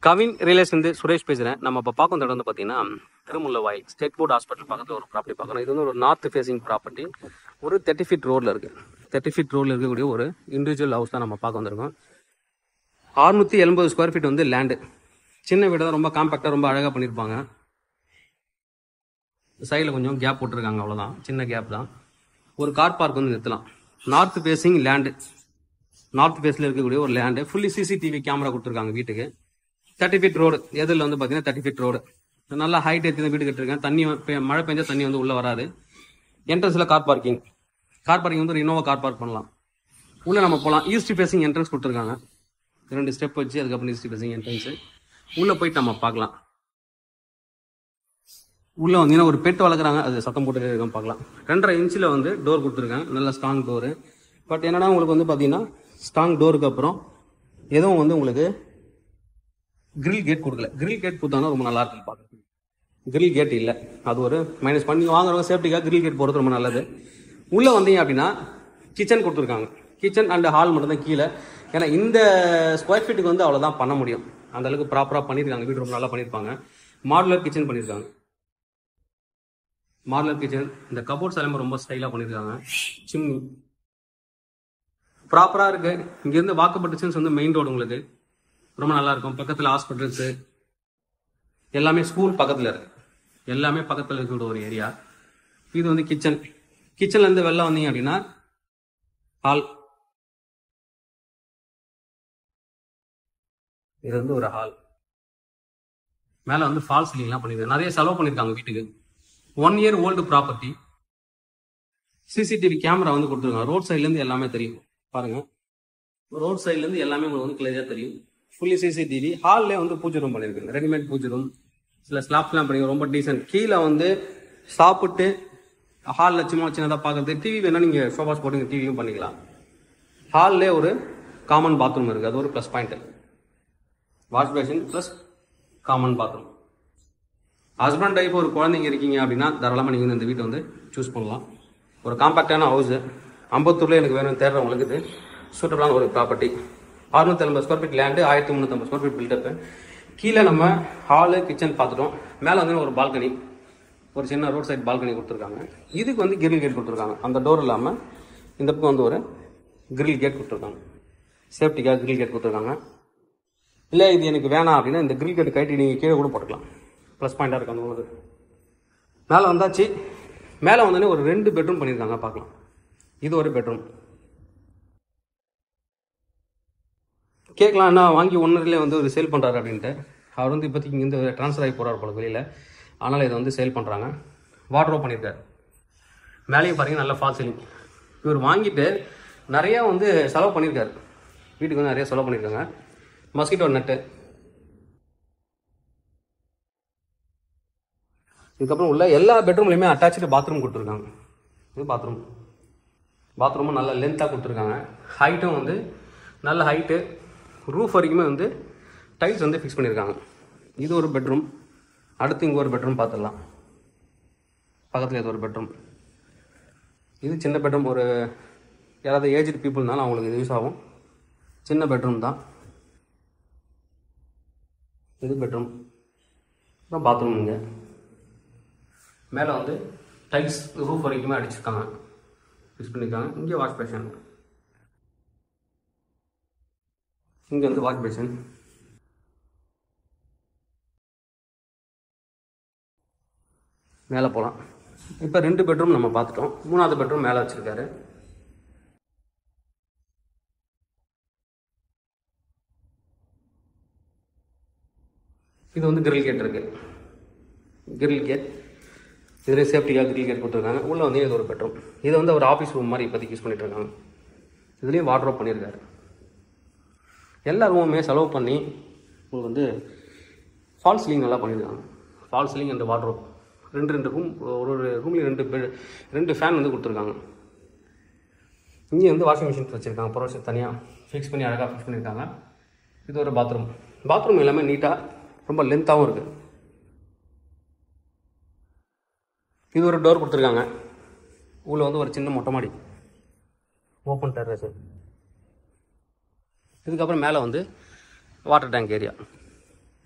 கவின் ரியலேஷன் சுரேஷ் பேசுகிறேன் நம்ம இப்போ பார்க்கும் இடம் வந்து பார்த்தீங்கன்னா திருமுல்ல வாயில் ஸ்டேட் போர்ட் ஹாஸ்பிட்டல் பக்கத்தில் ஒரு ப்ராப்பர்ட்டி பார்க்கணும் இது வந்து ஒரு நார்த் ஃபேசிங் ப்ராப்பர்ட்டி ஒரு தேர்ட்டி ஃபீட் ரோடில் இருக்குது தேர்ட்டி ஃபீட் ரோடில் இருக்கக்கூடிய ஒரு இண்டிவிஜுவல் ஹவுஸ் தான் நம்ம பார்க்க வந்திருக்கோம் அறுநூற்றி எண்பது ஸ்கொயர் ஃபீட் வந்து லேண்டு சின்ன வீடு தான் ரொம்ப காம்பேக்டாக ரொம்ப அழகாக பண்ணியிருப்பாங்க சைடில் கொஞ்சம் கேப் போட்டிருக்காங்க அவ்வளோதான் சின்ன கேப் தான் ஒரு கார் பார்க் வந்து நிறுத்தலாம் நார்த் ஃபேசிங் லேண்டு நார்த் ஃபேஸில் இருக்கக்கூடிய ஒரு லேண்டு ஃபுல்லி சிசிடிவி கேமரா கொடுத்துருக்காங்க வீட்டுக்கு தேர்ட்டி ஃபீட் ரோடு எதிரில் வந்து பார்த்தீங்கன்னா தேர்ட்டி ஃபீட் ரோடு நல்லா ஹைட் ஏற்றி வீடு கட்டிருக்கேன் தண்ணி வ- பெ- மழை பெஞ்சா தண்ணி வந்து உள்ளே வராது என்ட்ரன்ஸில் கார் பார்க்கிங் கார் பார்க்கிங் வந்து ஒரு இனோவா கார் பார்க் பண்ணலாம் உள்ளே நம்ம போகலாம் ஈஸ்ட் ஃபேசிங் என்ட்ரன்ஸ் கொடுத்துருக்காங்க ரெண்டு ஸ்டெப் வச்சு அதுக்கப்புறம் ஈஸ்ட் ஃபேசிங் என்ட்ரன்ஸு உள்ளே போயிட்டு நம்ம பார்க்கலாம் உள்ள வந்தீங்கன்னா ஒரு பெட் வளர்க்குறாங்க அது சத்தம் போட்டு இருக்கும் பார்க்கலாம் ரெண்டரை இன்ச்சில் வந்து டோர் கொடுத்துருக்கேன் நல்ல ஸ்ட்ராங் டோரு பட் என்னன்னா உங்களுக்கு வந்து பார்த்தீங்கன்னா ஸ்ட்ராங் டோருக்கு அப்புறம் எதுவும் வந்து உங்களுக்கு கிரில் கேட் கொடுக்கல கிரில் கேட் கொடுத்தாங்கன்னா ரொம்ப நல்லா இருக்கும் பார்க்க கிரில் கேட் இல்லை அது ஒரு மைனஸ் பண்ணி வாங்குறவங்க சேஃப்டிக்காக கிரில் கேட் போடுறது ரொம்ப நல்லது உள்ளே வந்தீங்க அப்படின்னா கிச்சன் கொடுத்துருக்காங்க கிச்சன் அண்ட் ஹால் மட்டும் தான் கீழே ஏன்னா இந்த ஸ்கொயர் ஃபீட்டுக்கு வந்து அவ்வளோதான் பண்ண முடியும் அந்த அளவுக்கு ப்ராப்பராக பண்ணியிருக்காங்க வீடு ரொம்ப நல்லா பண்ணியிருப்பாங்க மாடுலர் கிச்சன் பண்ணியிருக்காங்க மார்லர் கிச்சன் இந்த கபோர்ட்ஸ் எல்லாமே ரொம்ப ஸ்டைலாக பண்ணியிருக்காங்க சிம்னி ப்ராப்பராக இருக்கு இங்கேருந்து வாக்கப்பட்ட டிஸ்டன்ஸ் வந்து மெயின் ரோடு உங்களுக்கு ரொம்ப நல்லா இருக்கும் பக்கத்தில் ஹாஸ்பிட்டல்ஸு எல்லாமே ஸ்கூல் பக்கத்தில் இருக்கு எல்லாமே பக்கத்தில் இருக்கக்கூடிய ஒரு ஏரியா இது வந்து கிச்சன் கிச்சன்ல இருந்து வெளில வந்தீங்க அப்படின்னா ஹால் இது வந்து ஒரு ஹால் மேலே வந்து ஃபால் சீலிங்லாம் பண்ணியிருக்காங்க நிறைய செலவு பண்ணியிருக்காங்க வீட்டுக்கு one year old property CCTV camera வந்து கொடுத்துருக்காங்க ரோட் சைட்லேருந்து எல்லாமே தெரியும் பாருங்க ரோட் சைட்லேருந்து எல்லாமே உங்களுக்கு வந்து கிளியராக தெரியும் ஃபுல்லி சிசிடிவி ஹால்லே வந்து பூஜை ரூம் பண்ணியிருக்காங்க ரெடிமேட் பூஜை ரூம் சில ஸ்லாப்ஸ்லாம் பண்ணி ரொம்ப டீசென்ட் கீழே வந்து சாப்பிட்டு ஹாலில் சும்மா சின்னதாக பார்க்கறது டிவி வேணால் நீங்கள் ஷோபாஸ் போட்டு டிவியும் பண்ணிக்கலாம் ஹால்லே ஒரு காமன் பாத்ரூம் இருக்குது அது ஒரு plus point wash basin plus common bathroom husband type ஒரு குழந்தைங்க இருக்கீங்க அப்படின்னா தாராளமாக நீங்கள் இந்த வீட்டை வந்து சூஸ் பண்ணலாம் ஒரு காம்பாக்டான ஹவுஸு அம்பத்தூரில் எனக்கு வேணும் தேடுறவங்களுக்கு இது சூட்டபிளான ஒரு ப்ராப்பர்ட்டி அறுநூத்தி ஐம்பது ஸ்கொயர் ஃபீட் லேண்டு ஆயிரத்தி முந்நூற்றம்பது ஸ்கொயர் ஃபீட் பில்டப்பு கீழே நம்ம ஹாலு கிச்சன் பார்த்துட்டோம் மேலே வந்து ஒரு பால்கனி ஒரு சின்ன ரோட் சைடு பால்கனி கொடுத்துருக்காங்க இதுக்கு வந்து கிரில் கேட் கொடுத்துருக்காங்க அந்த டோர் இல்லாமல் இந்த பக்கம் வந்து ஒரு கிரில் கேட் கொடுத்துருக்காங்க சேஃப்டிக்காக கிரில் கேட் கொடுத்துருக்காங்க இல்லை இது எனக்கு வேணாம் அப்படின்னா இந்த கிரில் கேட் கைட்டி நீங்கள் கீழே கூட போட்டுக்கலாம் ப்ளஸ் பாயிண்டாக இருக்கு அந்த உங்களுக்கு மேலே வந்தாச்சு மேலே வந்தோடனே ஒரு ரெண்டு பெட்ரூம் பண்ணியிருக்காங்க பார்க்கலாம் இது ஒரு பெட்ரூம் கேட்கலாம் என்ன வாங்கி ஒன்றரைலே வந்து ஒரு சேல் பண்ணுறாரு அப்படின்ட்டு அவர் வந்து இப்போதைக்கு இங்கேருந்து ட்ரான்ஸ்ஃபர் ஆகி போகிறார் போல வெளியில் ஆனால் இதை வந்து சேல் பண்ணுறாங்க வாட்ரோ பண்ணியிருக்காரு மேலேயும் பாருங்க நல்ல ஃபால் சீலிங் இவர் வாங்கிட்டு நிறையா வந்து செலவு பண்ணியிருக்காரு வீட்டுக்கு வந்து நிறைய செலவு பண்ணியிருக்காங்க மஸ்கிட்டோ நட்டு இதுக்கப்புறம் உள்ள எல்லா பெட்ரூம்லையுமே அட்டாச்சு பாத்ரூம் கொடுத்துருக்காங்க இது பாத்ரூம் பாத்ரூமும் நல்ல லென்த்தாக கொடுத்துருக்காங்க ஹைட்டும் வந்து நல்ல ஹைட்டு ரூஃப் வரைக்குமே வந்து டைல்ஸ் வந்து ஃபிக்ஸ் பண்ணியிருக்காங்க இது ஒரு பெட்ரூம் அடுத்து இங்கே ஒரு பெட்ரூம் பார்த்துடலாம் பக்கத்தில் இது ஒரு பெட்ரூம் இது சின்ன பெட்ரூம் ஒரு யாராவது ஏஜ்டு பீப்புள்னாலும் அவங்களுக்கு இது யூஸ் ஆகும் சின்ன பெட்ரூம் தான் இது பெட்ரூம் அப்புறம் பாத்ரூம் இங்கே மேலே வந்து டைல்ஸ் ரூஃப் வரைக்குமே அடிச்சிருக்காங்க ஃபிக்ஸ் பண்ணியிருக்காங்க இங்கே வாஷ் பேஷன் இங்கே வந்து வாஷ் பேஷன் மேலே போகலாம் இப்போ ரெண்டு பெட்ரூம் நம்ம பார்த்துட்டோம் மூணாவது பெட்ரூம் மேலே வச்சுருக்காரு இது வந்து கிரில் கேட் இருக்கு கிரில் கேட் இதில் சேஃப்டிக்காக கிரில் கேட் கொடுத்துருக்காங்க உள்ளே வந்து இது ஒரு பெட்ரூம் இது வந்து ஒரு ஆஃபீஸ் ரூம் மாதிரி இப்போதைக்கு யூஸ் பண்ணிட்டு இருக்காங்க இதுலேயும் வாட்ரோப் பண்ணியிருக்காரு எல்லா ரூமுமே செலவு பண்ணி உங்களுக்கு வந்து ஃபால் சீலிங் நல்லா பண்ணியிருக்காங்க ஃபால் சீலிங் அண்ட் வாட்ரோப் ரெண்டு ரெண்டு ரூம் ஒரு ஒரு ரூம்லேயும் ரெண்டு bed ரெண்டு ஃபேன் வந்து கொடுத்துருக்காங்க இங்கே வந்து வாஷிங் மிஷின் வச்சுருக்காங்க ப்ரொவிஷன் தனியாக ஃபிக்ஸ் பண்ணி அழகாக ஃபிக்ஸ் பண்ணியிருக்காங்க இது ஒரு பாத்ரூம் பாத்ரூம் எல்லாமே நீட்டாக ரொம்ப லென்த்தாகவும் இருக்குது இது ஒரு டோர் கொடுத்துருக்காங்க உள்ள வந்து ஒரு சின்ன மொட்டை மாடி ஓப்பன் டெரஸ் இதுக்கப்புறம் மேலே வந்து வாட்டர் டேங்க் ஏரியா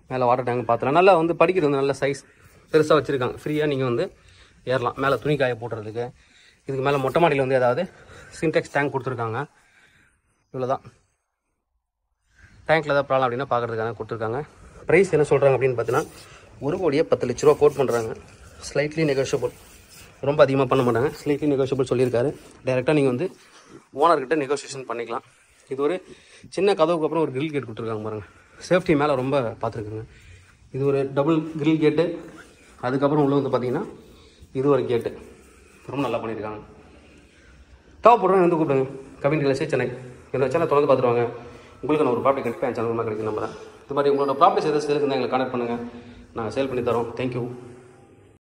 மேலே வாட்டர் டேங்க் பார்த்துலாம் நல்லா வந்து படிக்கிறது வந்து நல்ல சைஸ் பெருசாக வச்சுருக்காங்க ஃப்ரீயாக நீங்கள் வந்து ஏறலாம் மேலே துணி காய போட்டுறதுக்கு இதுக்கு மேலே மொட்டை மாடியில் வந்து ஏதாவது சின்டெக்ஸ் டேங்க் கொடுத்துருக்காங்க இவ்வளோதான் டேங்க்கில் ஏதாவது ப்ராப்ளம் அப்படின்னா பார்க்குறதுக்காக கொடுத்துருக்காங்க ப்ரைஸ் என்ன சொல்கிறாங்க அப்படின்னு பார்த்தீங்கன்னா ஒரு கோடியே பத்து லட்ச ரூபா கோட் பண்ணுறாங்க ஸ்லைட்லி நெகோஷியபிள் ரொம்ப அதிகமாக பண்ண மாட்டாங்க ஸ்லைட்லி நெகோஷியபிள் சொல்லியிருக்காரு டேரெக்டாக நீங்கள் வந்து ஓனர்கிட்ட நெகோசியேஷன் பண்ணிக்கலாம் இது ஒரு சின்ன கதவுக்கு அப்புறம் ஒரு கிரில் கேட் கொடுத்துருக்காங்க பாருங்கள் சேஃப்டி மேலே ரொம்ப பார்த்துருக்குங்க இது ஒரு டபுள் கிரில் கேட்டு அதுக்கப்புறம் உள்ள வந்து பார்த்தீங்கன்னா இது ஒரு கேட்டு ரொம்ப நல்லா பண்ணியிருக்காங்க தேவைப்படுறவங்க வந்து கூப்பிடுங்க கவின் ரியல் சென்னை என்னோட சேனல் தொடர்ந்து பார்த்துருவாங்க உங்களுக்கு நான் ஒரு ப்ராப்பர்ட்டி கண்டிப்பாக என் சேனல் கிடைக்கும் நம்புறேன் இது மாதிரி உங்களோட ப்ராப்பர்ட்டிஸ் எதாவது சேலுக்கு இருந்தால் எங்களை கான்டாக்ட் பண்ணுங்கள் நாங்கள் சேல் பண்ணி தரோம் தேங்க்யூ